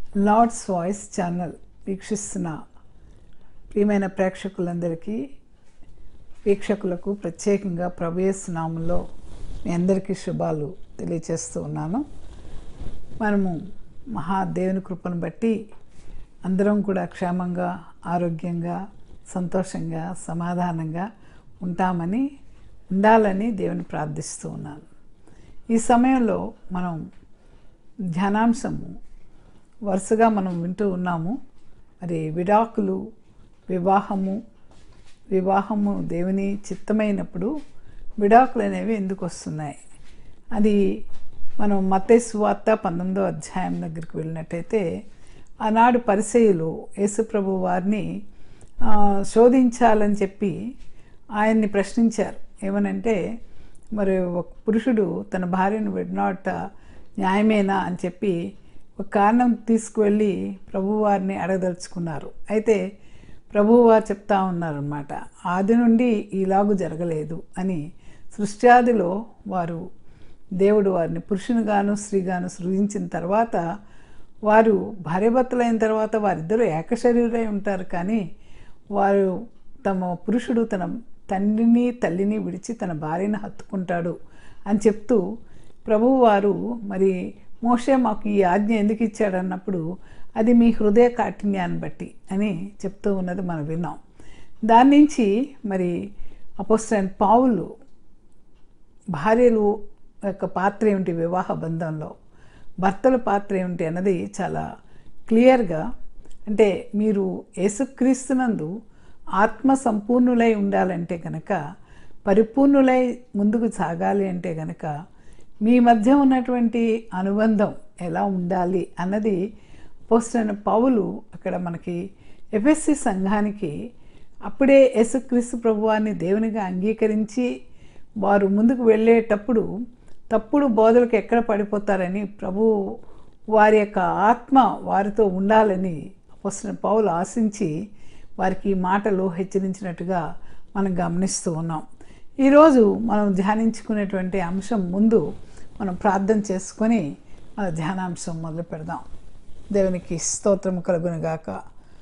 Lord's voice channel వీక్షిస్తున్న ప్రియమైన ప్రేక్షకులందరికీ వీక్షకులకు ప్రత్యేకంగా ప్రభేస్ నామంలో మీ అందరికీ శుభాలు తెలియచేస్తూ ఉన్నాను మనము మహాదేవుని కృపను బట్టి అందరం కూడా క్షేమంగా ఆరోగ్యంగా సంతోషంగా సమాధానంగా ఉంటామని ఉండాలని దేవుని ప్రార్థిస్తూ ఉన్నాను ఈ సమయంలో మనం ధ్యానాంశము వరుసగా మనం వింటూ ఉన్నాము మరి విడాకులు వివాహము వివాహము దేవుని చిత్తమైనప్పుడు విడాకులు అనేవి ఎందుకు వస్తున్నాయి అది మనం మతేసు వార్త పంతొమ్మిదో అధ్యాయం దగ్గరికి వెళ్ళినట్టయితే ఆనాడు పరిసయులు యేసుప్రభు వారిని ఆ, శోధించాలని చెప్పి ఆయన్ని ప్రశ్నించారు ఏమనంటే మరి ఒక పురుషుడు తన భార్యను విడనాట న్యాయమేనా అని చెప్పి ఒక కారణం తీసుకువెళ్ళి ప్రభువారిని అడగదలుచుకున్నారు అయితే ప్రభువారు చెప్తా ఉన్నారన్నమాట ఆది నుండి ఈలాగు జరగలేదు అని సృష్ట్యాదిలో వారు దేవుడు వారిని పురుషునిగాను స్త్రీగాను సృజించిన తర్వాత వారు భార్యభర్తలైన తర్వాత వారిద్దరూ ఏకశరీరై ఉంటారు కానీ వారు తమ పురుషుడు తన తండ్రిని తల్లిని విడిచి తన భార్యను హత్తుకుంటాడు అని చెప్తూ ప్రభువు వారు మరి మోషే మాకు ఈ ఆజ్ఞ ఎందుకు ఇచ్చాడన్నప్పుడు అది మీ హృదయ కాఠిన్యాన్ని బట్టి అని చెప్తూ ఉన్నది మనం విన్నాం దాని నుంచి మరి అపోస్టైన్ పావులు భార్యలు యొక్క పాత్ర ఏమిటి వివాహ బంధంలో భర్తల పాత్ర ఏమిటి అన్నది చాలా క్లియర్గా అంటే మీరు యేసుక్రీస్తునందు ఆత్మ సంపూర్ణులై ఉండాలంటే కనుక పరిపూర్ణులై ముందుకు సాగాలి అంటే కనుక మీ మధ్య ఉన్నటువంటి అనుబంధం ఎలా ఉండాలి అన్నది పోస్టైన పౌలు అక్కడ మనకి ఎఫ్ఎస్సి సంఘానికి అప్పుడే యేసుక్రీస్తు ప్రభువాన్ని దేవునిగా అంగీకరించి వారు ముందుకు వెళ్ళేటప్పుడు తప్పుడు బోధలకు ఎక్కడ పడిపోతారని ప్రభు వారి యొక్క ఆత్మ వారితో ఉండాలని అపోసిన పౌలు ఆశించి వారికి ఈ మాటలు హెచ్చరించినట్టుగా మనం గమనిస్తూ ఉన్నాం ఈరోజు మనం ధ్యానించుకునేటువంటి అంశం ముందు మనం ప్రార్థన చేసుకొని మన ధ్యానాంశం మొదలు పెడదాం దేవునికి స్తోత్రం కలుగునుగాక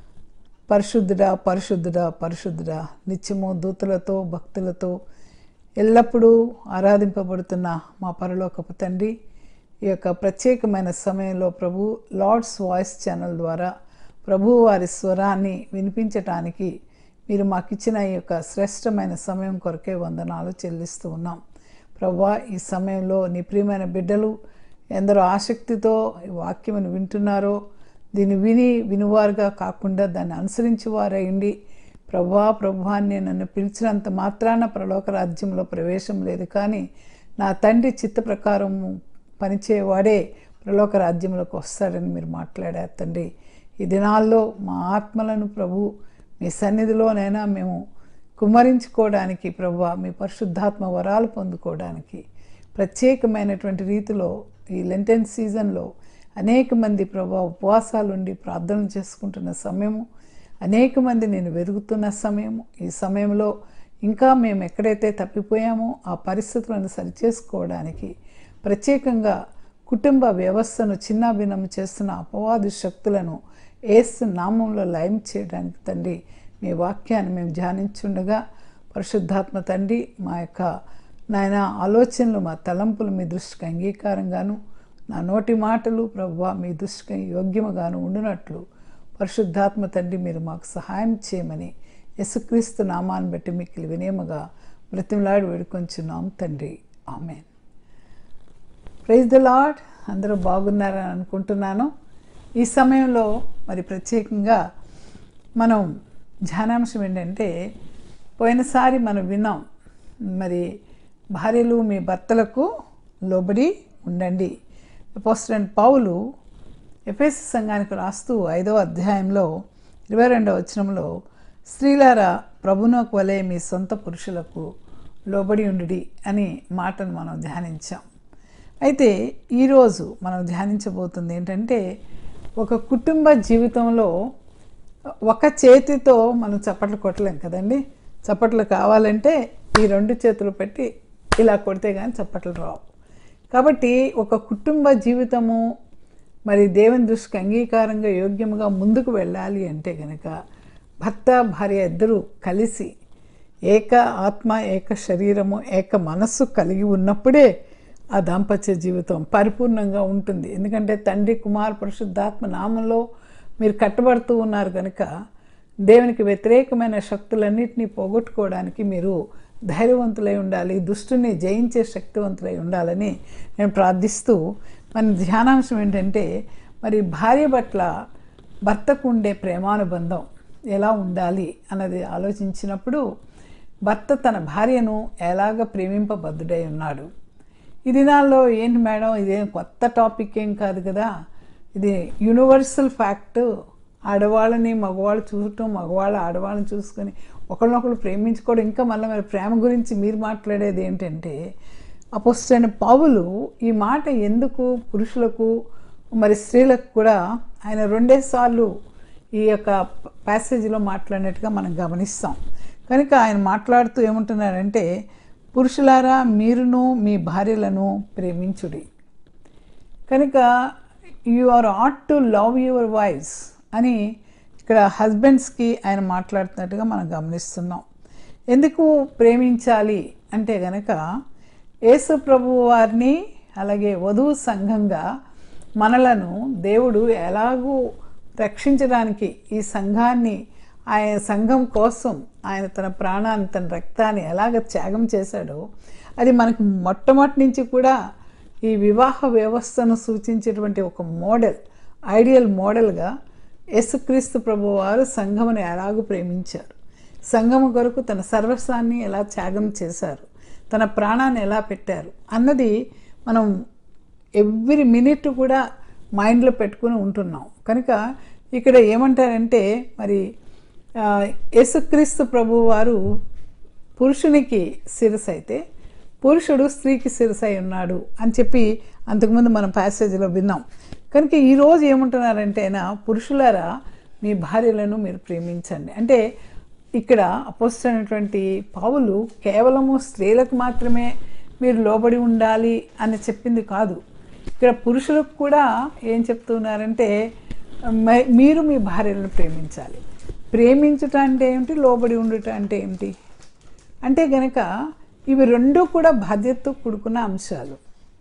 పరిశుద్ధుడా పరిశుద్ధుడా పరిశుద్ధుడా నిత్యము దూతలతో భక్తులతో ఎల్లప్పుడూ ఆరాధింపబడుతున్న మా పరలోకపు తండ్రి ఈ యొక్క ప్రత్యేకమైన సమయంలో ప్రభు లార్డ్స్ వాయిస్ ఛానల్ ద్వారా ప్రభు వారి స్వరాన్ని వినిపించటానికి మీరు మాకు ఇచ్చిన ఈ యొక్క శ్రేష్టమైన సమయం కొరకే వందనాలు చెల్లిస్తూ ఉన్నాం ప్రభా ఈ సమయంలో నీ ప్రియమైన బిడ్డలు ఎందరో ఆసక్తితో ఈ వాక్యమును వింటున్నారో దీన్ని విని వినువారుగా కాకుండా దాన్ని అనుసరించి వారయ్యండి ప్రభా ప్రభాన్ని నన్ను పిలిచినంత మాత్రాన ప్రలోక రాజ్యంలో ప్రవేశం లేదు కానీ నా తండ్రి చిత్త ప్రకారము పనిచేయవాడే ప్రలోక రాజ్యంలోకి వస్తాడని మీరు మాట్లాడారు తండ్రి ఈ దినాల్లో మా ఆత్మలను ప్రభు మీ సన్నిధిలోనైనా మేము కుమ్మరించుకోవడానికి ప్రభు మీ పరిశుద్ధాత్మ వరాలు పొందుకోవడానికి ప్రత్యేకమైనటువంటి రీతిలో ఈ లెంటెన్ సీజన్లో అనేక మంది ప్రభా ఉపవాసాలు ఉండి ప్రార్థనలు చేసుకుంటున్న సమయము అనేక మంది నేను వెతుకుతున్న సమయము ఈ సమయంలో ఇంకా మేము ఎక్కడైతే తప్పిపోయామో ఆ పరిస్థితులను సరిచేసుకోవడానికి ప్రత్యేకంగా కుటుంబ వ్యవస్థను చిన్నాభిన్నం చేస్తున్న అపవాదు శక్తులను ఏసు నామంలో లయం చేయడానికి తండ్రి మీ వాక్యాన్ని మేము ధ్యానించుండగా పరిశుద్ధాత్మ తండ్రి మా యొక్క నాయన ఆలోచనలు మా తలంపులు మీ దృష్టికి అంగీకారంగాను నా నోటి మాటలు ప్రభు మీ దృష్టికి యోగ్యముగాను ఉండునట్లు పరిశుద్ధాత్మ తండ్రి మీరు మాకు సహాయం చేయమని యేసుక్రీస్తు నామాన్ని బట్టి మీకు వినేమగా బ్రతిమలాడి వేడుకొంచున్నాం తండ్రి ఆమెన్ ప్రైజ్ ద లాడ్ అందరూ బాగున్నారని అనుకుంటున్నాను ఈ సమయంలో మరి ప్రత్యేకంగా మనం ధ్యానాంశం ఏంటంటే పోయినసారి మనం విన్నాం మరి భార్యలు మీ భర్తలకు లోబడి ఉండండి పోస్టెంట్ పౌలు ఎఫ్ఎస్ సంఘానికి రాస్తూ ఐదవ అధ్యాయంలో ఇరవై రెండవ వచనంలో స్త్రీలారా ప్రభునకు వలె మీ సొంత పురుషులకు లోబడి ఉండుడి అని మాటను మనం ధ్యానించాం అయితే ఈరోజు మనం ధ్యానించబోతుంది ఏంటంటే ఒక కుటుంబ జీవితంలో ఒక చేతితో మనం చప్పట్లు కొట్టలేం కదండి చప్పట్లు కావాలంటే ఈ రెండు చేతులు పెట్టి ఇలా కొడితే కానీ చప్పట్లు రావు కాబట్టి ఒక కుటుంబ జీవితము మరి దేవుని దృష్టికి అంగీకారంగా యోగ్యముగా ముందుకు వెళ్ళాలి అంటే కనుక భర్త భార్య ఇద్దరూ కలిసి ఏక ఆత్మ ఏక శరీరము ఏక మనస్సు కలిగి ఉన్నప్పుడే ఆ దాంపత్య జీవితం పరిపూర్ణంగా ఉంటుంది ఎందుకంటే తండ్రి కుమార్ పరిశుద్ధాత్మ నామంలో మీరు కట్టబడుతూ ఉన్నారు కనుక దేవునికి వ్యతిరేకమైన శక్తులన్నింటినీ పోగొట్టుకోవడానికి మీరు ధైర్యవంతులై ఉండాలి దుష్టుని జయించే శక్తివంతులై ఉండాలని నేను ప్రార్థిస్తూ మన ధ్యానాంశం ఏంటంటే మరి భార్య పట్ల భర్తకు ఉండే ప్రేమానుబంధం ఎలా ఉండాలి అన్నది ఆలోచించినప్పుడు భర్త తన భార్యను ఎలాగ ప్రేమింపబద్ధుడై ఉన్నాడు ఈ దినాల్లో ఏంటి మేడం ఇదేం కొత్త టాపిక్ ఏం కాదు కదా ఇది యూనివర్సల్ ఫ్యాక్ట్ ఆడవాళ్ళని మగవాళ్ళు చూడటం మగవాళ్ళు ఆడవాళ్ళని చూసుకొని ఒకళ్ళనొకళ్ళు ప్రేమించుకోవడం ఇంకా మళ్ళీ మరి ప్రేమ గురించి మీరు మాట్లాడేది ఏంటంటే అపోస్టైన పావులు ఈ మాట ఎందుకు పురుషులకు మరి స్త్రీలకు కూడా ఆయన రెండేసార్లు ఈ యొక్క ప్యాసేజీలో మాట్లాడినట్టుగా మనం గమనిస్తాం కనుక ఆయన మాట్లాడుతూ ఏమంటున్నారంటే పురుషులారా మీరును మీ భార్యలను ప్రేమించుడి కనుక you are ought to love your wives అని ఇక్కడ హస్బెండ్స్కి ఆయన మాట్లాడుతున్నట్టుగా మనం గమనిస్తున్నాం ఎందుకు ప్రేమించాలి అంటే గనక యేసు ప్రభు వారిని అలాగే వధువు సంఘంగా మనలను దేవుడు ఎలాగూ రక్షించడానికి ఈ సంఘాన్ని ఆయన సంఘం కోసం ఆయన తన ప్రాణాన్ని తన రక్తాన్ని ఎలాగ త్యాగం చేశాడో అది మనకు మొట్టమొదటి నుంచి కూడా ఈ వివాహ వ్యవస్థను సూచించేటువంటి ఒక మోడల్ ఐడియల్ మోడల్గా యేసుక్రీస్తు ప్రభు వారు సంఘమును ఎలాగూ ప్రేమించారు సంఘము కొరకు తన సర్వస్వాన్ని ఎలా త్యాగం చేశారు తన ప్రాణాన్ని ఎలా పెట్టారు అన్నది మనం ఎవ్రీ మినిట్ కూడా మైండ్లో పెట్టుకుని ఉంటున్నాం కనుక ఇక్కడ ఏమంటారంటే మరి ఆ, యేసుక్రీస్తు ప్రభు వారు పురుషునికి శిరస్సు అయితే పురుషుడు స్త్రీకి శిరస్సు అయి ఉన్నాడు అని చెప్పి అంతకుముందు మనం ప్యాసేజీలో విన్నాం కనుక ఈరోజు ఏమంటున్నారంటే ఆయన పురుషులారా మీ భార్యలను మీరు ప్రేమించండి అంటే ఇక్కడ అపోస్తున్నటువంటి పావులు కేవలము స్త్రీలకు మాత్రమే మీరు లోబడి ఉండాలి అని చెప్పింది కాదు ఇక్కడ పురుషులకు కూడా ఏం చెప్తున్నారంటే మ- మీరు మీ భార్యలను ప్రేమించాలి ప్రేమించుట అంటే ఏమిటి లోబడి ఉండుట అంటే ఏమిటి అంటే గనక ఇవి రెండు కూడా బాధ్యతతో కూడుకున్న అంశాలు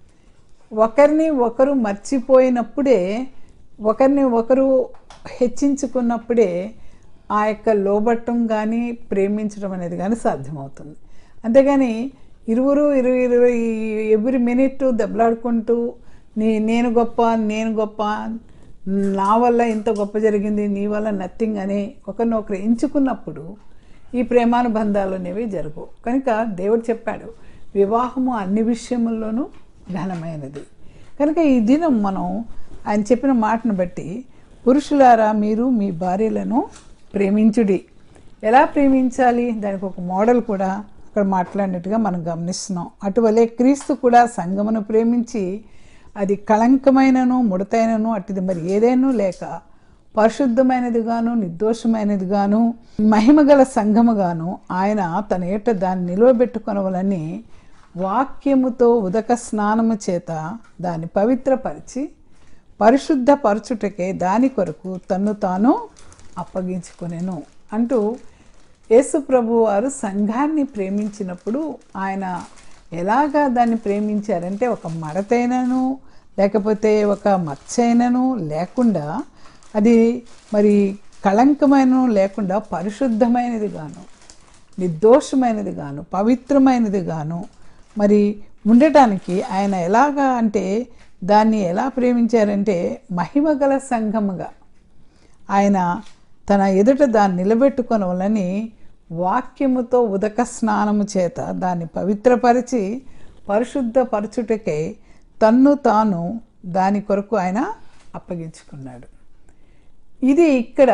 ఒకరిని ఒకరు మర్చిపోయినప్పుడే ఒకరిని ఒకరు హెచ్చించుకున్నప్పుడే ఆ యొక్క లోబట్టం కానీ ప్రేమించడం అనేది కానీ సాధ్యమవుతుంది అంతేగాని ఇరువురు ఇరవై ఇరవై ఎవ్రీ మినిట్ దెబ్బలాడుకుంటూ నీ నేను గొప్ప నేను గొప్ప నా వల్ల ఇంత గొప్ప జరిగింది నీ వల్ల నథింగ్ అని ఒకరినొకరు ఎంచుకున్నప్పుడు ఈ ప్రేమానుబంధాలు అనేవి జరగవు కనుక దేవుడు చెప్పాడు వివాహము అన్ని విషయముల్లోనూ ఘనమైనది కనుక ఈ దినం మనం ఆయన చెప్పిన మాటను బట్టి పురుషులారా మీరు మీ భార్యలను ప్రేమించుడి ఎలా ప్రేమించాలి దానికి ఒక మోడల్ కూడా అక్కడ మాట్లాడినట్టుగా మనం గమనిస్తున్నాం అటువలే క్రీస్తు కూడా సంగమును ప్రేమించి అది కళంకమైనను ముడతైనను అటుది మరి ఏదైనా లేక పరిశుద్ధమైనదిగాను నిర్దోషమైనదిగాను మహిమగల సంఘముగాను ఆయన తన ఏట దాన్ని నిలువబెట్టుకొనవలని వాక్యముతో ఉదక స్నానము చేత దాన్ని పవిత్రపరిచి పరిశుద్ధపరచుటకే దాని కొరకు తన్ను తాను అప్పగించుకొనెను అంటూ యేసు ప్రభు వారు సంఘాన్ని ప్రేమించినప్పుడు ఆయన ఎలాగా దాన్ని ప్రేమించారంటే ఒక మడతైనను లేకపోతే ఒక మచ్చైనను లేకుండా అది మరి కళంకమైనను లేకుండా పరిశుద్ధమైనది గాను నిర్దోషమైనది గాను పవిత్రమైనది గాను మరి ఉండటానికి ఆయన ఎలాగా అంటే దాన్ని ఎలా ప్రేమించారంటే మహిమగల సంఘముగా ఆయన తన ఎదుట దాన్ని నిలబెట్టుకొనవలని వాక్యముతో ఉదక స్నానము చేత దాన్ని పవిత్రపరిచి పరిశుద్ధపరచుటకై తన్ను తాను దాని కొరకు ఆయన అప్పగించుకున్నాడు ఇది ఇక్కడ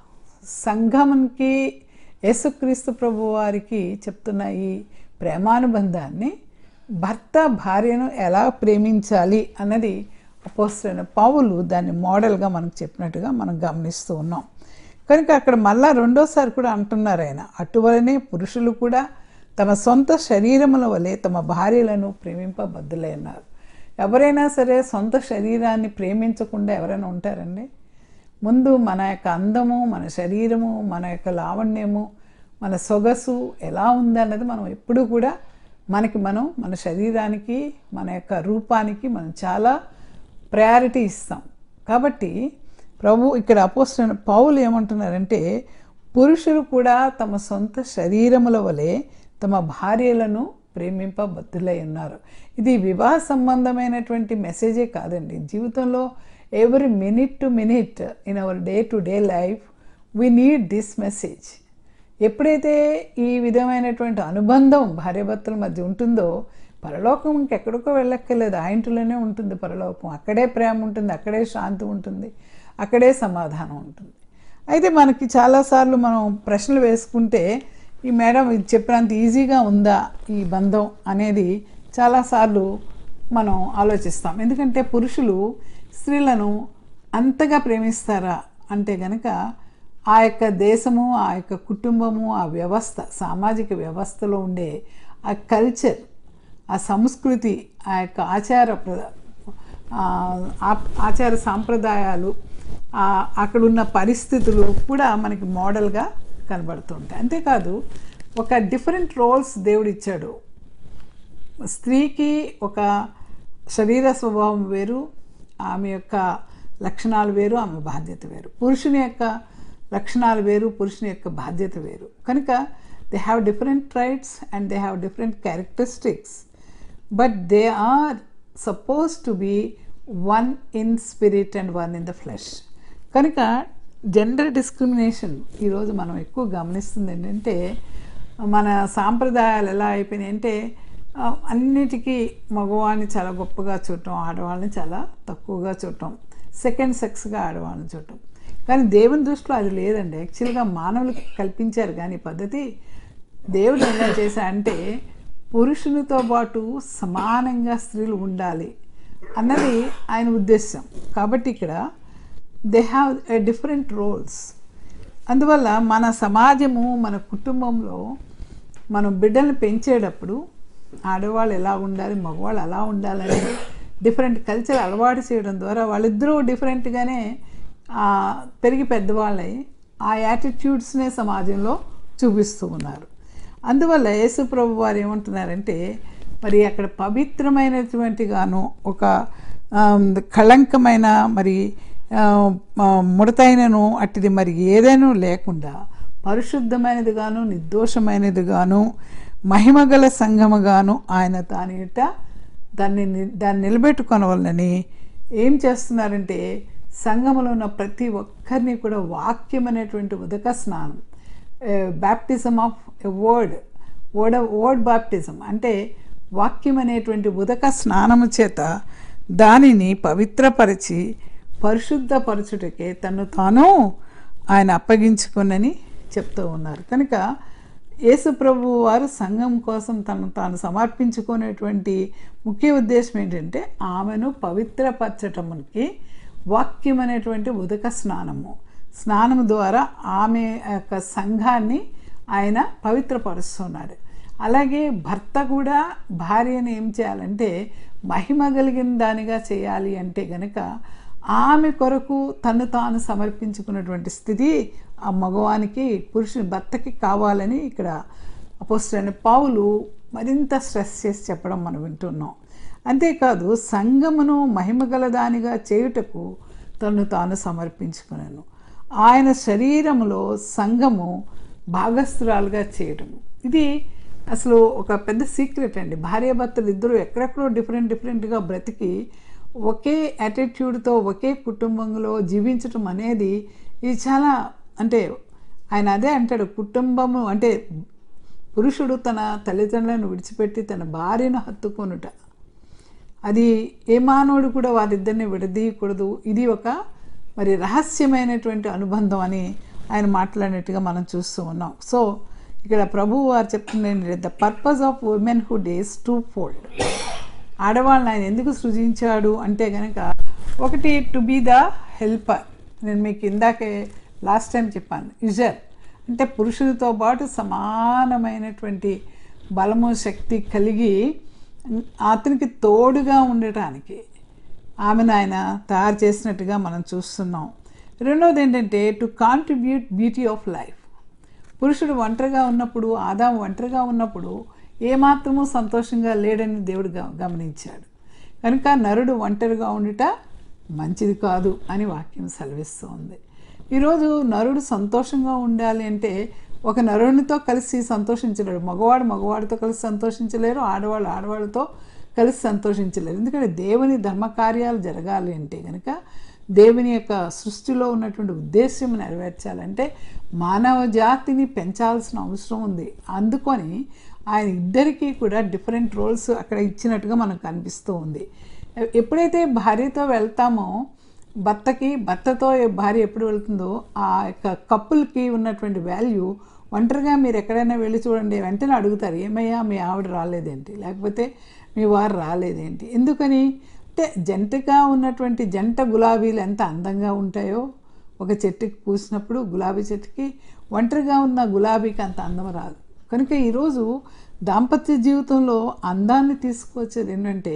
సంఘంకి యేసుక్రీస్తు ప్రభు వారికి చెప్తున్న ఈ ప్రేమానుబంధాన్ని భర్త భార్యను ఎలా ప్రేమించాలి అన్నది అపోస్తులైన పావులు దాన్ని మోడల్గా మనకు చెప్పినట్టుగా మనం గమనిస్తూ ఉన్నాం కనుక అక్కడ మళ్ళా రెండోసారి కూడా అంటున్నారు ఆయన అటువలనే పురుషులు కూడా తమ సొంత శరీరముల వలె తమ భార్యలను ప్రేమింపబద్దులై ఉన్నారు ఎవరైనా సరే సొంత శరీరాన్ని ప్రేమించకుండా ఎవరైనా ఉంటారండి ముందు మన యొక్క అందము మన శరీరము మన యొక్క లావణ్యము మన సొగసు ఎలా ఉంది అన్నది మనం ఎప్పుడూ కూడా మనకి మనం మన శరీరానికి మన యొక్క రూపానికి మనం చాలా ప్రయారిటీ ఇస్తాం కాబట్టి ప్రభు ఇక్కడ అపోస్తున్న పౌలు ఏమంటున్నారంటే పురుషులు కూడా తమ సొంత శరీరముల వలె తమ భార్యలను ప్రేమింపబద్దులై ఉన్నారు ఇది వివాహ సంబంధమైనటువంటి మెసేజే కాదండి జీవితంలో every minute to minute in our day to day life we need this message ఎప్పుడైతే ఈ విధమైనటువంటి అనుబంధం భార్యాభర్తల మధ్య ఉంటుందో పరలోకం ఇంకెక్కడికో వెళ్ళక్కర్లేదు ఆ ఇంటిలోనే ఉంటుంది పరలోకం అక్కడే ప్రేమ ఉంటుంది అక్కడే శాంతి ఉంటుంది అక్కడే సమాధానం ఉంటుంది అయితే మనకి చాలాసార్లు మనం ప్రశ్నలు వేసుకుంటే ఈ మేడం ఇది చెప్పినంత ఈజీగా ఉందా ఈ బంధం అనేది చాలాసార్లు మనం ఆలోచిస్తాం ఎందుకంటే పురుషులు స్త్రీలను అంతగా ప్రేమిస్తారా అంటే గనక ఆ యొక్క దేశము ఆ యొక్క కుటుంబము ఆ వ్యవస్థ సామాజిక వ్యవస్థలో ఉండే ఆ కల్చర్ ఆ సంస్కృతి ఆ యొక్క ఆచార ప్ర- ఆ, ఆ- ఆచార సాంప్రదాయాలు ఆ, అక్కడున్న పరిస్థితులు కూడా మనకి మోడల్గా కనబడుతుంటాయి అంతేకాదు ఒక డిఫరెంట్ రోల్స్ దేవుడు ఇచ్చాడు స్త్రీకి ఒక శరీర స్వభావం వేరు ఆమె యొక్క లక్షణాలు వేరు ఆమె బాధ్యత వేరు పురుషుని యొక్క లక్షణాలు వేరు పురుషుని యొక్క బాధ్యత వేరు కనుక they have different rights and they have different characteristics but they are suppose to be one in spirit and one in the flesh కనుక జెండర్ డిస్క్రిమినేషన్ ఈరోజు మనం ఎక్కువ గమనిస్తుంది ఏంటంటే మన సాంప్రదాయాలు ఎలా అయిపోయినాయి అంటే ఆ, అన్నిటికీ మగవాడిని చాలా గొప్పగా చూడటం ఆడవాళ్ళని చాలా తక్కువగా చూడటం సెకండ్ సెక్స్గా ఆడవాళ్ళని చూడటం కానీ దేవుని దృష్టిలో అది లేదండి యాక్చువల్గా మానవులకు కల్పించారు కానీ ఈ పద్ధతి దేవుడు ఎలా చేశా అంటే పురుషునితో పాటు సమానంగా స్త్రీలు ఉండాలి అన్నది ఆయన ఉద్దేశం కాబట్టి ఇక్కడ they have a different roles అందువల్ల మన సమాజము మన కుటుంబంలో మనం బిడ్డల్ని పెంచేటప్పుడు ఆడవాళ్ళు ఎలా ఉండాలి మగవాళ్ళు ఎలా ఉండాలని డిఫరెంట్ కల్చర్ అలవాటు చేయడం ద్వారా వాళ్ళిద్దరూ డిఫరెంట్గానే ఆ, పెరిగి పెద్దవాళ్ళై ఆ యాటిట్యూడ్స్నే సమాజంలో చూపిస్తూ ఉన్నారు అందువల్ల యేసు ప్రభు వారు ఏమంటున్నారంటే మరి అక్కడ పవిత్రమైనటువంటి గాను ఒక ఆమ్, కళంకమైన మరి ఆ, ఆ, ముడతైనను అట్టిది మరి ఏదైనా లేకుండా పరిశుద్ధమైనది గాను నిర్దోషమైనది గాను మహిమగల సంఘముగాను ఆయన తానిట దాన్ని ని- దాన్ని నిలబెట్టుకొనవలనని ఏం చేస్తున్నారంటే సంఘములో ఉన్న ప్రతి ఒక్కరిని కూడా వాక్యం అనేటువంటి ఉదక స్నానం baptism of a word word word baptism అంటే వాక్యం అనేటువంటి ఉదక స్నానము చేత దానిని పవిత్రపరిచి పరిశుద్ధపరచుటకే తను తాను ఆయన అప్పగించుకునని చెప్తూ ఉన్నారు కనుక యేసు ప్రభు వారు సంఘం కోసం తను తాను సమర్పించుకునేటువంటి ముఖ్య ఉద్దేశం ఏంటంటే ఆమెను పవిత్రపరచటమునికి వాక్యం అనేటువంటి ఉదక స్నానము స్నానము ద్వారా ఆమె యొక్క సంఘాన్ని ఆయన పవిత్రపరుస్తున్నాడు అలాగే భర్త కూడా భార్యను ఏం చేయాలంటే మహిమ కలిగిన దానిగా చేయాలి అంటే గనక ఆమె కొరకు తను తాను సమర్పించుకున్నటువంటి స్థితి ఆ మగవానికి పురుషుని భర్తకి కావాలని ఇక్కడ అపోస్తులైన పావులు మరింత స్ట్రెస్ చేసి చెప్పడం మనం వింటున్నాం అంతేకాదు సంఘమును మహిమగల దానిగా చేయుటకు తను తాను సమర్పించుకున్నాను ఆయన శరీరములో సంఘము భాగస్థురాలుగా చేయటము ఇది అసలు ఒక పెద్ద సీక్రెట్ అండి భార్యాభర్తలు ఇద్దరు ఎక్కడెక్కడో డిఫరెంట్ డిఫరెంట్గా బ్రతికి ఒకే యాటిట్యూడ్తో ఒకే కుటుంబంలో జీవించటం అనేది ఇది చాలా అంటే ఆయన అదే అంటాడు కుటుంబము అంటే పురుషుడు తన తల్లిదండ్రులను విడిచిపెట్టి తన భార్యను హత్తుకొనుట అది ఏ మానవుడు కూడా వారిద్దరిని విడదీయకూడదు ఇది ఒక మరి రహస్యమైనటువంటి అనుబంధం అని ఆయన మాట్లాడినట్టుగా మనం చూస్తూ ఉన్నాం సో ఇక్కడ ప్రభువు వారు చెప్తుంది the purpose of womanhood is twofold ఆడవాళ్ళని ఆయన ఎందుకు సృజించాడు అంటే కనుక ఒకటి టు బీ ద హెల్పర్ నేను మీకు ఇందాకే లాస్ట్ టైం చెప్పాను యుజర్ అంటే పురుషుడితో పాటు సమానమైనటువంటి బలము శక్తి కలిగి అతనికి తోడుగా ఉండటానికి ఆమెను ఆయన తయారు చేసినట్టుగా మనం చూస్తున్నాం రెండవది ఏంటంటే to contribute beauty of life పురుషుడు ఒంటరిగా ఉన్నప్పుడు ఆదాము ఒంటరిగా ఉన్నప్పుడు ఏమాత్రమూ సంతోషంగా లేడని దేవుడు గ- గమనించాడు కనుక నరుడు ఒంటరిగా ఉండుట మంచిది కాదు అని వాక్యం సెలవిస్తోంది ఈరోజు నరుడు సంతోషంగా ఉండాలి అంటే ఒక నరునితో కలిసి సంతోషించలేడు మగవాడు మగవాడితో కలిసి సంతోషించలేరు ఆడవాళ్ళు ఆడవాళ్ళతో కలిసి సంతోషించలేరు ఎందుకంటే దేవుని ధర్మకార్యాలు జరగాలి అంటే కనుక దేవుని యొక్క సృష్టిలో ఉన్నటువంటి ఉద్దేశ్యం నెరవేర్చాలంటే మానవ జాతిని పెంచాల్సిన అవసరం ఉంది అందుకొని ఆయన ఇద్దరికీ కూడా డిఫరెంట్ రోల్స్ అక్కడ ఇచ్చినట్టుగా మనకు కనిపిస్తూ ఉంది ఎప్పుడైతే భార్యతో వెళ్తామో భర్తకి భర్తతో భార్య ఎప్పుడు వెళ్తుందో ఆ యొక్క కప్పుల్కి ఉన్నటువంటి వాల్యూ ఒంటరిగా మీరు ఎక్కడైనా వెళ్ళి చూడండి వెంటనే అడుగుతారు ఏమయ్యా మీ ఆవిడ రాలేదేంటి లేకపోతే మీ వారు రాలేదేంటి ఎందుకని అంటే జంటగా ఉన్నటువంటి జంట గులాబీలు ఎంత అందంగా ఉంటాయో ఒక చెట్టుకి పూసినప్పుడు గులాబీ చెట్టుకి ఒంటరిగా ఉన్న గులాబీకి అంత అందం రాదు కనుక ఈరోజు దాంపత్య జీవితంలో అందాన్ని తీసుకొచ్చేది ఏంటంటే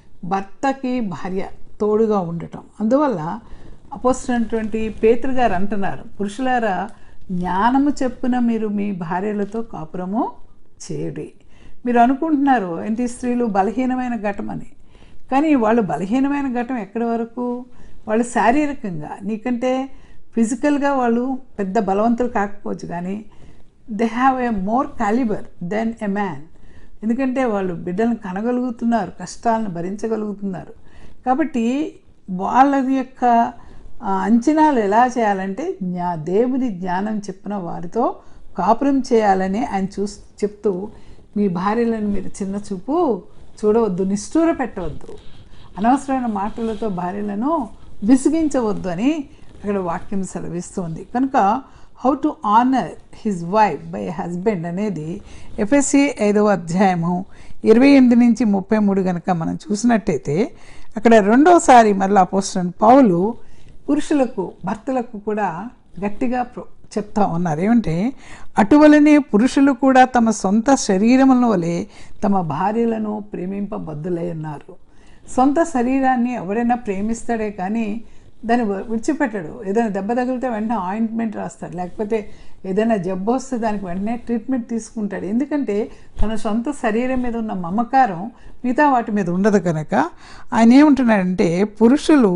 భర్తకి భార్య తోడుగా ఉండటం అందువల్ల అపోస్తున్నటువంటి పేతురు గారు అంటున్నారు పురుషులారా జ్ఞానము చెప్పున మీరు మీ భార్యలతో కాపురము చేయుడి మీరు అనుకుంటున్నారు ఏంటి స్త్రీలు బలహీనమైన ఘటమని కానీ వాళ్ళు బలహీనమైన ఘటం ఎక్కడి వరకు వాళ్ళు శారీరకంగా నీకంటే ఫిజికల్గా వాళ్ళు పెద్ద బలవంతులు కాకపోవచ్చు కానీ they have a more calibre than a man ఎందుకంటే వాళ్ళు బిడ్డలను కనగలుగుతున్నారు కష్టాలను భరించగలుగుతున్నారు కాబట్టి వాళ్ళ యొక్క ఆ, అంచనాలు ఎలా చేయాలంటే జ్ఞా దేవుని జ్ఞానం చెప్పిన వారితో కాపురం చేయాలని ఆయన చూ చెప్తూ మీ భార్యలను మీరు చిన్న చూపు చూడవద్దు నిష్ఠూర పెట్టవద్దు అనవసరమైన మాటలతో భార్యలను విసిగించవద్దు అని అక్కడ వాక్యం సెలవిస్తుంది కనుక how to honour his wife by husband అనేది ఎఫ్ఎస్సి ఐదవ అధ్యాయము ఇరవై ఎనిమిది నుంచి ముప్పై మూడు కనుక మనం చూసినట్టయితే అక్కడ రెండోసారి మళ్ళీ అపోస్టన్ పౌలు పురుషులకు భర్తలకు కూడా గట్టిగా ప్రో- చెప్తా ఉన్నారు ఏమంటే అటువలనే పురుషులు కూడా తమ సొంత శరీరముల వలె తమ భార్యలను ప్రేమింపబద్దులై ఉన్నారు సొంత శరీరాన్ని ఎవరైనా ప్రేమిస్తాడే కానీ దాన్ని వ- విడిచిపెట్టడు ఏదైనా దెబ్బ తగిలితే వెంటనే ఆయింట్మెంట్ రాస్తాడు లేకపోతే ఏదైనా జబ్బు వస్తే దానికి వెంటనే ట్రీట్మెంట్ తీసుకుంటాడు ఎందుకంటే తన సొంత శరీరం మీద ఉన్న మమకారం మిగతా వాటి మీద ఉండదు కనుక ఆయన ఏమంటున్నాడంటే పురుషులు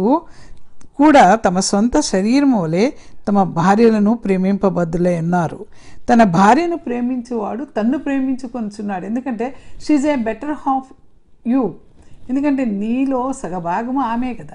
కూడా తమ సొంత శరీరం వలె తమ భార్యలను ప్రేమింపబద్దులై ఉన్నారు తన భార్యను ప్రేమించేవాడు తన్ను ప్రేమించుకొనిచున్నాడు ఎందుకంటే she's a better half you ఎందుకంటే నీలో సగభాగము ఆమె కదా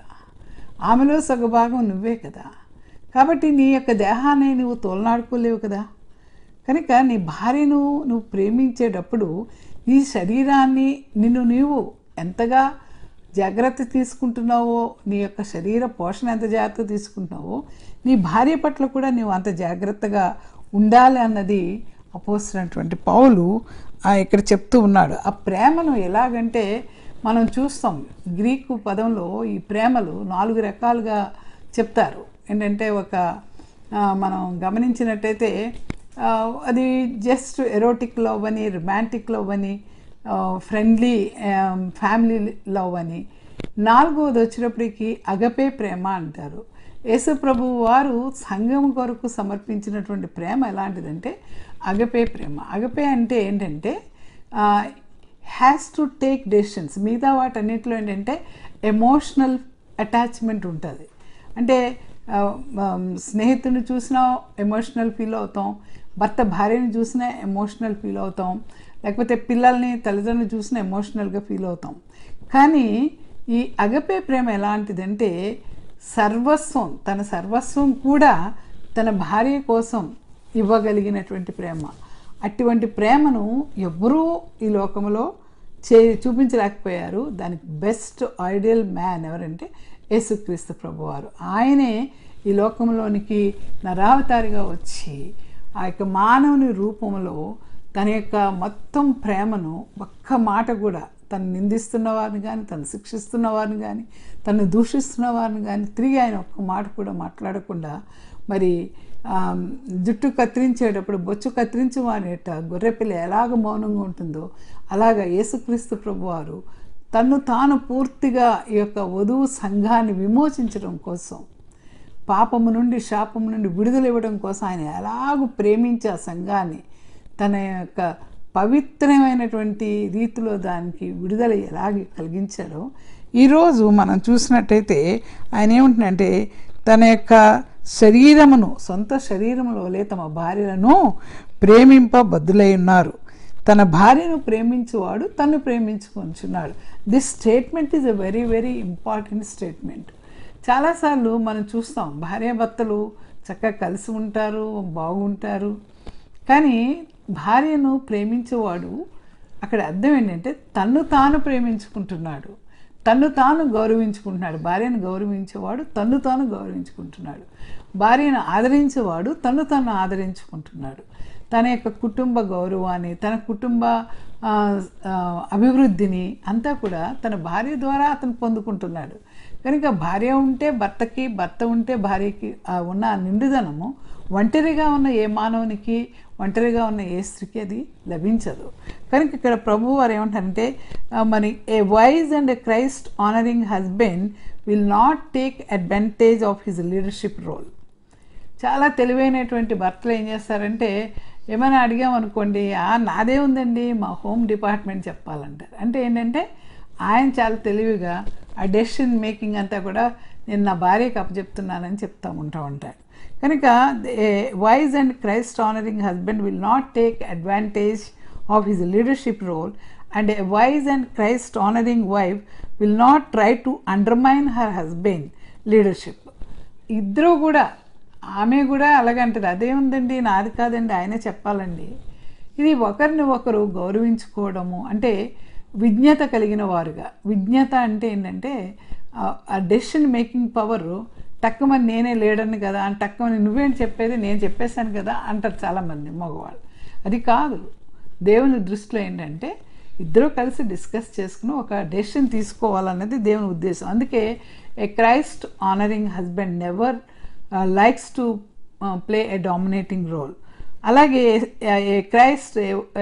ఆమెలో సగభాగం నువ్వే కదా కాబట్టి నీ యొక్క దేహాన్ని నువ్వు తోలనాడుకోలేవు కదా కనుక నీ భార్యను నువ్వు ప్రేమించేటప్పుడు నీ శరీరాన్ని నిన్ను నీవు ఎంతగా జాగ్రత్త తీసుకుంటున్నావో నీ యొక్క శరీర పోషణ ఎంత జాగ్రత్త తీసుకుంటున్నావో నీ భార్య పట్ల కూడా నువ్వు అంత జాగ్రత్తగా ఉండాలి అన్నది అపోసినటువంటి పౌలు ఆ ఇక్కడ చెప్తూ ఉన్నాడు ఆ ప్రేమను ఎలాగంటే మనం చూస్తాం గ్రీకు పదంలో ఈ ప్రేమలు నాలుగు రకాలుగా చెప్తారు ఏంటంటే ఒక ఆ, మనం గమనించినట్టయితే ఆ, అది జస్ట్ ఎరోటిక్ లవ్ అని రొమాంటిక్ లవ్ అని ఫ్రెండ్లీ ఫ్యామిలీ లవ్ అని నాలుగవది వచ్చేటప్పటికి అగపే ప్రేమ అంటారు యేసు ప్రభు వారు సంఘం కొరకు సమర్పించినటువంటి ప్రేమ ఎలాంటిదంటే అగపే ప్రేమ అగపే అంటే ఏంటంటే హ్యాస్ టు టేక్ డెసిషన్స్ మిగతా వాటన్నిటిలో ఏంటంటే ఎమోషనల్ అటాచ్మెంట్ ఉంటుంది అంటే ఆ, ఆ, స్నేహితుడిని చూసినా ఎమోషనల్ ఫీల్ అవుతాం భర్త భార్యని చూసినా ఎమోషనల్ ఫీల్ అవుతాం లేకపోతే పిల్లల్ని తల్లిదండ్రులు చూసినా ఎమోషనల్గా ఫీల్ అవుతాం కానీ ఈ అగపే ప్రేమ ఎలాంటిదంటే సర్వస్వం తన సర్వస్వం కూడా తన భార్య కోసం ఇవ్వగలిగినటువంటి ప్రేమ అటువంటి ప్రేమను ఎవ్వరూ ఈ లోకంలో చే చూపించలేకపోయారు దానికి బెస్ట్ ఐడియల్ మ్యాన్ ఎవరంటే యేసుక్రీస్తు ప్రభువారు ఆయనే ఈ లోకంలోనికి నరావతారిగా వచ్చి ఆ యొక్క మానవుని రూపంలో తన యొక్క మొత్తం ప్రేమను ఒక్క మాట కూడా తను నిందిస్తున్న వారిని కానీ తను శిక్షిస్తున్న వారిని కానీ తను దూషిస్తున్న వారిని కానీ తిరిగి ఆయన ఒక్క మాట కూడా మాట్లాడకుండా మరి ఆ, జుట్టు కత్తిరించేటప్పుడు బొచ్చు కత్తిరించి వాడేట గొర్రెపిల్ల ఎలాగ మౌనంగా ఉంటుందో అలాగా యేసుక్రీస్తు ప్రభువారు తన్ను తాను పూర్తిగా ఈ యొక్క వధువు సంఘాన్ని విమోచించడం కోసం పాపము నుండి శాపము నుండి విడుదల ఇవ్వడం కోసం ఆయన ఎలాగూ ప్రేమించి ఆ సంఘాన్ని తన యొక్క పవిత్రమైనటువంటి రీతిలో దానికి విడుదల ఎలాగ కలిగించారో ఈరోజు మనం చూసినట్టయితే ఆయన ఏమంటున్నంటే తన యొక్క శరీరమును సొంత శరీరములోలే తమ భార్యలను ప్రేమింపబద్దులై ఉన్నారు తన భార్యను ప్రేమించేవాడు తను ప్రేమించుకొంచున్నాడు this statement is a very very important statement చాలాసార్లు మనం చూస్తాం భార్యాభర్తలు చక్కగా కలిసి ఉంటారు బాగుంటారు కానీ భార్యను ప్రేమించేవాడు అక్కడ అర్థం ఏంటంటే తన్ను తాను ప్రేమించుకుంటున్నాడు తన్ను తాను గౌరవించుకుంటున్నాడు భార్యను గౌరవించేవాడు తన్ను తాను గౌరవించుకుంటున్నాడు భార్యను ఆదరించేవాడు తన్ను తాను ఆదరించుకుంటున్నాడు తన యొక్క కుటుంబ గౌరవాన్ని తన కుటుంబ ఆ, ఆ, అభివృద్ధిని అంతా కూడా తన భార్య ద్వారా అతను పొందుకుంటున్నాడు కనుక భార్య ఉంటే భర్తకి భర్త ఉంటే భార్యకి ఆ ఉన్న ఆ నిండుదనము ఒంటరిగా ఉన్న ఏ మానవునికి ఒంటరిగా ఉన్న ఏ స్త్రీకి అది లభించదు కనుక ఇక్కడ ప్రభు వారు ఏమంటారంటే ఆ, మరి a wise and a Christ honouring husband will not take advantage of his leadership role చాలా తెలివైనటువంటి భర్తలు ఏం చేస్తారంటే ఏమైనా అడిగామనుకోండి "ఆ, నాదే ఉందండి మా హోమ్ డిపార్ట్మెంట్ చెప్పాలంటారు అంటే ఏంటంటే ఆయన చాలా తెలివిగా ఆ డెసిషన్ మేకింగ్ అంతా కూడా నేను నా భార్యకి అప్పచెప్తున్నానని చెప్తా ఉంటా ఉంటాడు కనుక wise and Christ honouring husband will not take advantage of his leadership role and a wise and Christ honouring wife will not try to undermine her husband leadership ఇద్దరూ కూడా ఆమె కూడా అలాగంటది అదేముందండి నాది కాదండి ఆయనే చెప్పాలండి ఇది ఒకరిని ఒకరు గౌరవించుకోవడము అంటే విజ్ఞత కలిగిన వారుగా విజ్ఞత అంటే ఏంటంటే ఆ- ఆ డెసిషన్ మేకింగ్ పవర్ టక్కుమని నేనే లేడని కదా అని టక్కుమని నువ్వేంటి చెప్పేది నేను చెప్పేశాను కదా అంటారు చాలామంది మగవాళ్ళు అది కాదు దేవుని దృష్టిలో ఏంటంటే ఇద్దరు కలిసి డిస్కస్ చేసుకుని ఒక డెసిషన్ తీసుకోవాలన్నది దేవుని ఉద్దేశం అందుకే a Christ honouring husband never likes to play a dominating role అలాగే a Christ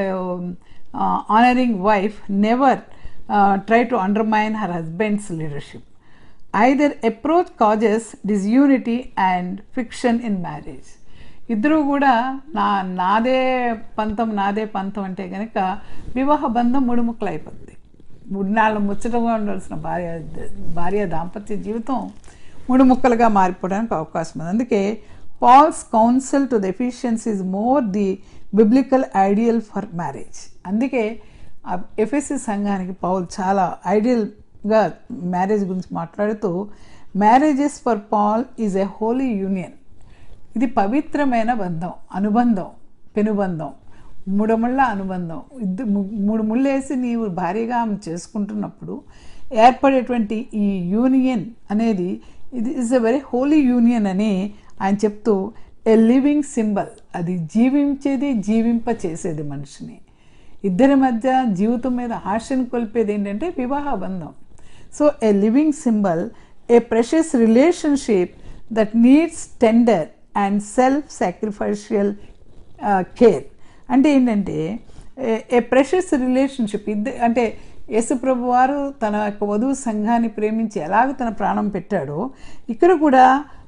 honouring wife never try to undermine her husbands leadership either approach causes disunity and fiction in marriage ఇద్దరు కూడా నా నాదే పంతం నాదే పంతం అంటే కనుక వివాహ బంధం మూడు ముక్కలు అయిపోద్ది మూడునాళ్ళు ముచ్చటగా ఉండాల్సిన భార్య భార్య దాంపత్య జీవితం మూడు ముక్కలుగా మారిపోవడానికి అవకాశం ఉంది అందుకే Paul's counsel to the efficiency is more the biblical ideal for marriage అందుకే ఎఫ్ఎస్సి సంఘానికి పౌల్ చాలా ఐడియల్గా మ్యారేజ్ గురించి మాట్లాడుతూ marriages for Paul is a holy union ఇది పవిత్రమైన బంధం అనుబంధం పెనుబంధం మూడు ముళ్ళ అనుబంధం ఇద్దరు మూడు ముళ్ళు వేసి నీవు భారీగా ఆమె చేసుకుంటున్నప్పుడు ఏర్పడేటువంటి ఈ యూనియన్ అనేది ఇది is a very holy union అని ఆయన చెప్తూ ఎ లివింగ్ సింబల్ అది జీవించేది జీవింప చేసేది మనిషిని ఇద్దరి మధ్య జీవితం మీద ఆశను కొల్పేది ఏంటంటే వివాహ బంధం so a living symbol a precious relationship that needs tender and self sacrificial care అంటే ఏంటంటే ఏ ప్రెషస్ రిలేషన్షిప్ ఇద్దరు అంటే యేసుప్రభు వారు తన యొక్క వధువు సంఘాన్ని ప్రేమించి ఎలాగ తన ప్రాణం పెట్టాడో ఇక్కడ కూడా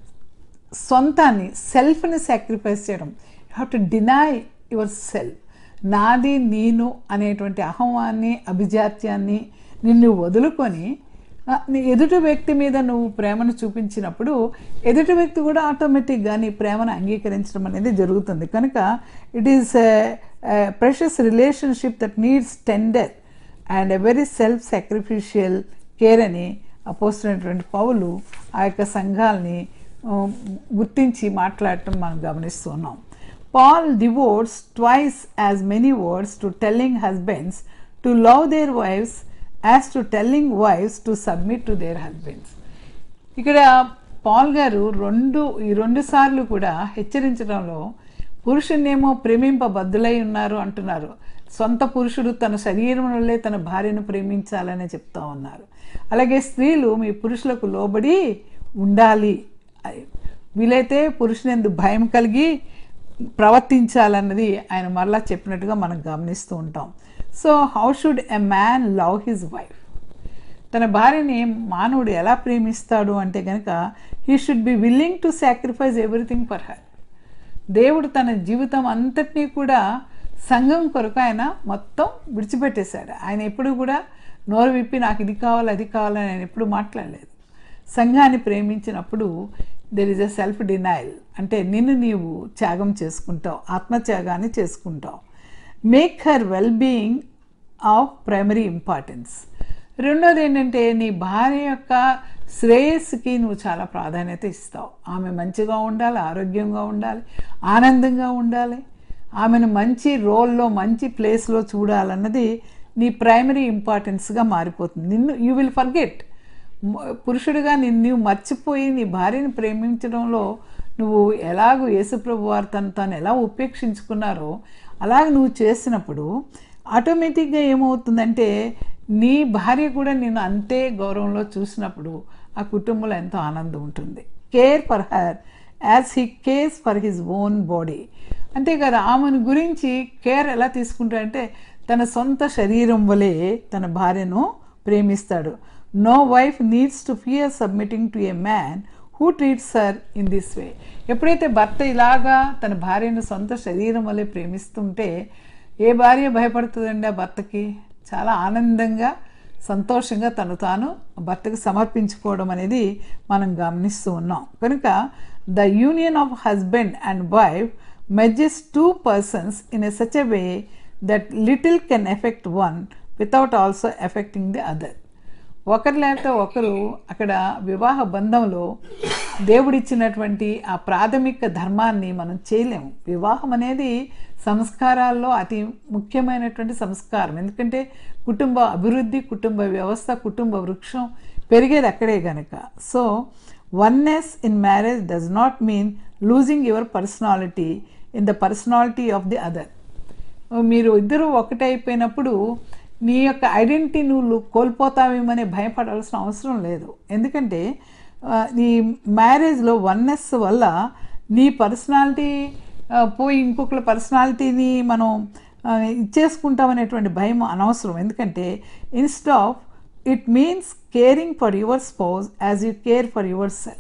సొంతాన్ని సెల్ఫ్ని సాక్రిఫైస్ చేయడం you have to deny yourself నాది నేను అనేటువంటి అహమాన్ని అభిజాత్యాన్ని నిన్ను వదులుకొని ఆ, నీ ఎదుటి వ్యక్తి మీద నువ్వు ప్రేమను చూపించినప్పుడు ఎదుటి వ్యక్తి కూడా ఆటోమేటిక్గా నీ ప్రేమను అంగీకరించడం అనేది జరుగుతుంది కనుక it is precious relationship that needs tender and a very self sacrificial care అని అపోస్తున్నటువంటి పౌలు ఆ యొక్క సంఘాలని ఆ, గుర్తించి మాట్లాడటం మనం గమనిస్తున్నాం Paul devotes twice as many words to telling husbands to love their wives as to telling wives to submit to their husbands ఇక్కడ పాల్ గారు రెండు ఈ రెండు సార్లు కూడా హెచ్చరించడంలో పురుషునేమో ప్రేమింపబద్దులై ఉన్నారు అంటున్నారు సొంత పురుషుడు తన శరీరంలోనే తన భార్యను ప్రేమించాలని చెప్తా ఉన్నారు అలాగే స్త్రీలు మీ పురుషులకు లోబడి ఉండాలి వీలైతే పురుషునందు భయం కలిగి ప్రవర్తించాలన్నది ఆయన మరలా చెప్పినట్టుగా మనం గమనిస్తూ ఉంటాం so how should a man love his wife తన భార్యని మానవుడు ఎలా ప్రేమిస్తాడు అంటే కనుక he should be willing to sacrifice everything for her దేవుడు తన జీవితం అంతటినీ కూడా సంఘం కొరకు ఆయన మొత్తం విడిచిపెట్టేశాడు ఆయన ఎప్పుడు కూడా నోరు విప్పి నాకు ఇది కావాలి అది కావాలని ఆయన ఎప్పుడు మాట్లాడలేదు సంఘాన్ని ప్రేమించినప్పుడు there is a self denial అంటే నిన్ను నీవు త్యాగం చేసుకుంటావు ఆత్మత్యాగాన్ని చేసుకుంటావు make her well being of primary importance రెండోది ఏంటంటే నీ భార్య యొక్క శ్రేయస్సుకి నువ్వు చాలా ప్రాధాన్యత ఇస్తావు ఆమె మంచిగా ఉండాలి ఆరోగ్యంగా ఉండాలి ఆనందంగా ఉండాలి ఆమెను మంచి రోల్లో మంచి ప్లేస్లో చూడాలన్నది నీ ప్రైమరీ ఇంపార్టెన్స్గా మారిపోతుంది నిన్ను యూ విల్ ఫర్గెట్ పురుషుడిగా నిన్ను నీవు మర్చిపోయి నీ భార్యను ప్రేమించడంలో నువ్వు ఎలాగో యేసుప్రభు వారు తను తాను ఎలా ఉపేక్షించుకున్నారో అలాగ నువ్వు చేసినప్పుడు ఆటోమేటిక్గా ఏమవుతుందంటే నీ భార్య కూడా నేను అంతే గౌరవంలో చూసినప్పుడు ఆ కుటుంబంలో ఎంతో ఆనందం ఉంటుంది care for her as he cares for his own body అంతేకాదు ఆమెను గురించి కేర్ ఎలా తీసుకుంటాడంటే తన సొంత శరీరం వలె తన భార్యను ప్రేమిస్తాడు no wife needs to fear submitting to a man who treats her in this way ఎప్పుడైతే భర్త ఇలాగా తన భార్యను సొంత శరీరం వలె ప్రేమిస్తుంటే ఏ భార్య భయపడుతుందండి ఆ భర్తకి చాలా ఆనందంగా సంతోషంగా తను తాను భర్తకు సమర్పించుకోవడం అనేది మనం గమనిస్తూ ఉన్నాం కనుక the union of husband and wife merges two persons in a such a way that little can affect one without also affecting the other ఒకరు లేకపోతే ఒకరు అక్కడ వివాహ బంధంలో దేవుడిచ్చినటువంటి ఆ ప్రాథమిక ధర్మాన్ని మనం చేయలేము వివాహం అనేది సంస్కారాల్లో అతి ముఖ్యమైనటువంటి సంస్కారం ఎందుకంటే కుటుంబ అభివృద్ధి కుటుంబ వ్యవస్థ కుటుంబ వృక్షం పెరిగేది అక్కడే గనక so oneness in marriage does not mean losing your personality in the personality of the other మీరు ఇద్దరు ఒకటైపోయినప్పుడు నీ యొక్క ఐడెంటిటీ నువ్వు కోల్పోతావేమని భయపడాల్సిన అవసరం లేదు ఎందుకంటే ఆ, నీ మ్యారేజ్లో వన్నెస్ వల్ల నీ పర్సనాలిటీ పోయి ఇంకొకరి పర్సనాలిటీని మనం ఆ, ఇచ్చేసుకుంటామనేటువంటి భయం అనవసరం ఎందుకంటే instead of it means caring for your spouse as you care for your self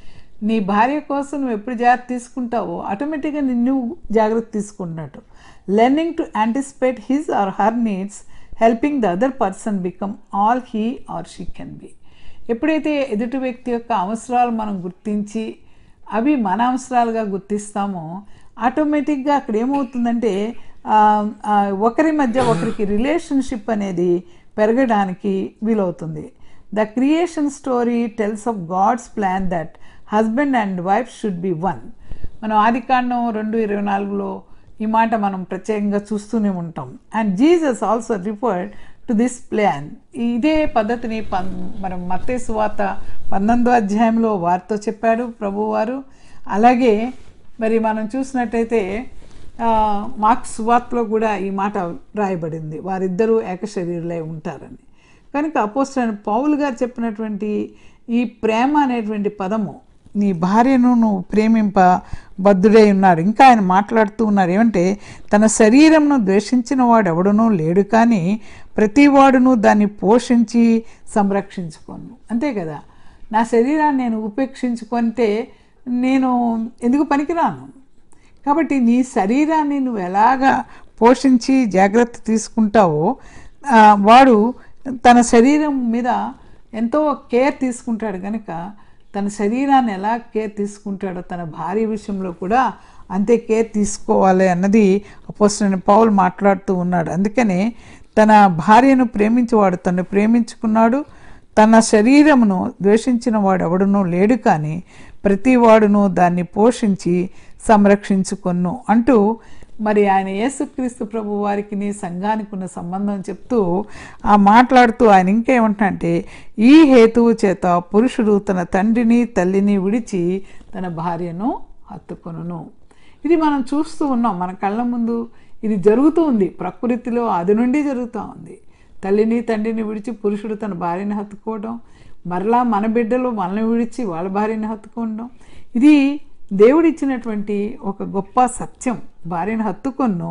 నీ భార్య కోసం నువ్వు ఎప్పుడు జాగ్రత్త తీసుకుంటావో ఆటోమేటిక్గా నిన్ను జాగ్రత్త తీసుకున్నట్టు learning to anticipate his or her needs helping the other person become all he or she can be ఎప్పుడైతే ఎదుటి వ్యక్తి యొక్క అవసరాలు మనం గుర్తించి అవి మన అవసరాలుగా గుర్తిస్తామో ఆటోమేటిక్గా అక్కడ ఏమవుతుందంటే ఆ, ఆ, ఒకరి మధ్య ఒకరికి రిలేషన్షిప్ అనేది పెరగడానికి వీలవుతుంది the creation story tells of God's plan that husband and wife should be one మనం ఆదికాండం రెండు ఇరవై నాలుగులో ఈ మాట మనం ప్రత్యేకంగా చూస్తూనే ఉంటాం and Jesus also referred to this plan ఇదే పద్ధతిని పన్ మనం మత్తే సువాత పంతొమ్మిదో అధ్యాయంలో వారితో చెప్పాడు ప్రభువారు అలాగే మరి మనం చూసినట్టయితే ఆ, మార్క్స్ సువార్తలో కూడా ఈ మాట రాయబడింది వారిద్దరూ ఏకశరీరులై ఉంటారని కనుక అపోస్టైన పౌలు గారు చెప్పినటువంటి ఈ ప్రేమ అనేటువంటి పదము నీ భార్యను నువ్వు ప్రేమింప బద్ధుడై ఉన్నాడు ఇంకా ఆయన మాట్లాడుతూ ఉన్నారు ఏమంటే తన శరీరంను ద్వేషించిన వాడు ఎవడనూ లేడు కానీ ప్రతివాడును దాన్ని పోషించి సంరక్షించుకోను అంతే కదా నా శరీరాన్ని నేను ఉపేక్షించుకుంటే నేను ఎందుకు పనికిరాను కాబట్టి నీ శరీరాన్ని నువ్వు ఎలాగా పోషించి జాగ్రత్త తీసుకుంటావో ఆ, వాడు తన శరీరం మీద ఎంతో కేర్ తీసుకుంటాడు కనుక తన శరీరాన్ని ఎలా కేర్ తీసుకుంటాడో తన భార్య విషయంలో కూడా అంతే కేర్ తీసుకోవాలి అన్నది అపోసిన పౌలు మాట్లాడుతూ ఉన్నాడు అందుకనే తన భార్యను ప్రేమించేవాడు తను ప్రేమించుకున్నాడు తన శరీరమును ద్వేషించిన వాడు ఎవడునూ లేడు కానీ ప్రతి వాడును దాన్ని పోషించి సంరక్షించుకొను అంటూ మరి ఆయన యేసుక్రీస్తు ప్రభు వారికి నీ సంఘానికి ఉన్న సంబంధం చెప్తూ ఆ మాట్లాడుతూ ఆయన ఇంకేమంటే ఈ హేతువు చేత పురుషుడు తన తండ్రిని తల్లిని విడిచి తన భార్యను హత్తుకొనును ఇది మనం చూస్తూ ఉన్నాం మన కళ్ళ ముందు ఇది జరుగుతూ ఉంది ప్రకృతిలో అది నుండి జరుగుతూ ఉంది తల్లిని తండ్రిని విడిచి పురుషుడు తన భార్యని హత్తుకోవడం మరలా మన బిడ్డలు మనల్ని విడిచి వాళ్ళ భార్యని హత్తుకోవడం ఇది దేవుడిచ్చినటువంటి ఒక గొప్ప సత్యం భార్యను హత్తుకొను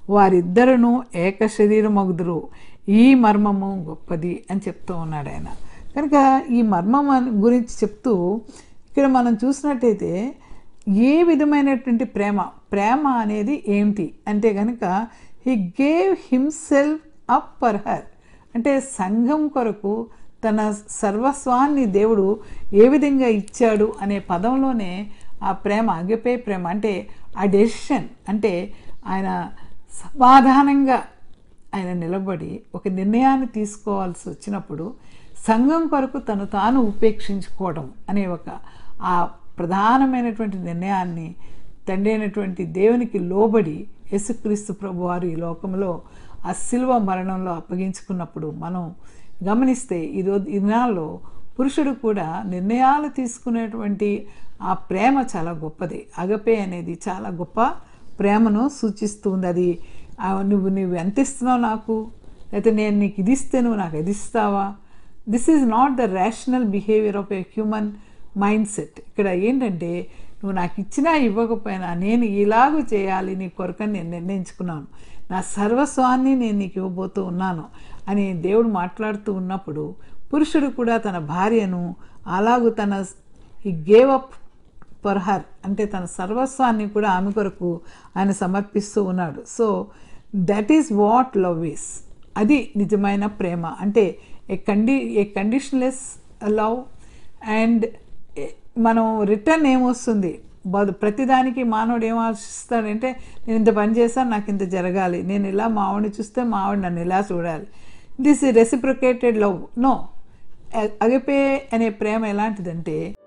వారిద్దరును ఏక శరీరమగుదురు ఈ మర్మము గొప్పది అని చెప్తూ ఉన్నాడు ఆయన కనుక ఈ మర్మం అని- గురించి చెప్తూ ఇక్కడ మనం చూసినట్టయితే ఏ విధమైనటువంటి ప్రేమ ప్రేమ అనేది ఏమిటి అంటే కనుక he gave himself up for her అంటే సంఘం కొరకు తన సర్వస్వాన్ని దేవుడు ఏ విధంగా ఇచ్చాడు అనే పదంలోనే ఆ ప్రేమ అగపే ప్రేమ అంటే ఆ డెసిషన్ అంటే ఆయన సమాధానంగా ఆయన నిలబడి ఒక నిర్ణయాన్ని తీసుకోవాల్సి వచ్చినప్పుడు సంఘం కొరకు తను తాను ఉపేక్షించుకోవడం అనే ఒక ఆ ప్రధానమైనటువంటి నిర్ణయాన్ని తండ్రి అయినటువంటి దేవునికి లోబడి యేసుక్రీస్తు ప్రభు వారు ఈ లోకంలో ఆ శిల్వ మరణంలో అప్పగించుకున్నప్పుడు మనం గమనిస్తే ఈరోజు ఈ దినాల్లో పురుషుడు కూడా నిర్ణయాలు తీసుకునేటువంటి ఆ ప్రేమ చాలా గొప్పది అగపే అనేది చాలా గొప్ప ప్రేమను సూచిస్తుంది అది ఆ నువ్వు నువ్వు ఎంత ఇస్తున్నావు నాకు లేకపోతే నేను నీకు ఇది ఇస్తే నువ్వు నాకు అది ఇస్తావా this is not the rational behaviour of a human mind set ఇక్కడ ఏంటంటే నువ్వు నాకు ఇచ్చినా ఇవ్వకపోయినా నేను ఇలాగూ చేయాలి నీ కొరకని నేను నిర్ణయించుకున్నాను నా సర్వస్వాన్ని నేను నీకు ఇవ్వబోతూ ఉన్నాను అని దేవుడు మాట్లాడుతూ ఉన్నప్పుడు పురుషుడు కూడా తన భార్యను అలాగూ తన ఈ గేవ్ అప్ ఫర్ హర్ అంటే తన సర్వస్వాన్ని కూడా ఆమె కొరకు ఆయన సమర్పిస్తూ ఉన్నాడు so that is what love is అది నిజమైన ప్రేమ అంటే ఏ కండి ఏ కండిషన్లెస్ లవ్ అండ్ మనం రిటర్న్ ఏమొస్తుంది బదు ప్రతిదానికి మానవుడు ఏం ఆశిస్తాడంటే నేను ఇంత పని చేశాను నాకు ఇంత జరగాలి నేను ఇలా మా ఆవిడని చూస్తే మా ఆవిడ నన్ను ఇలా చూడాలి this reciprocated love no agape అనే ప్రేమ ఎలాంటిదంటే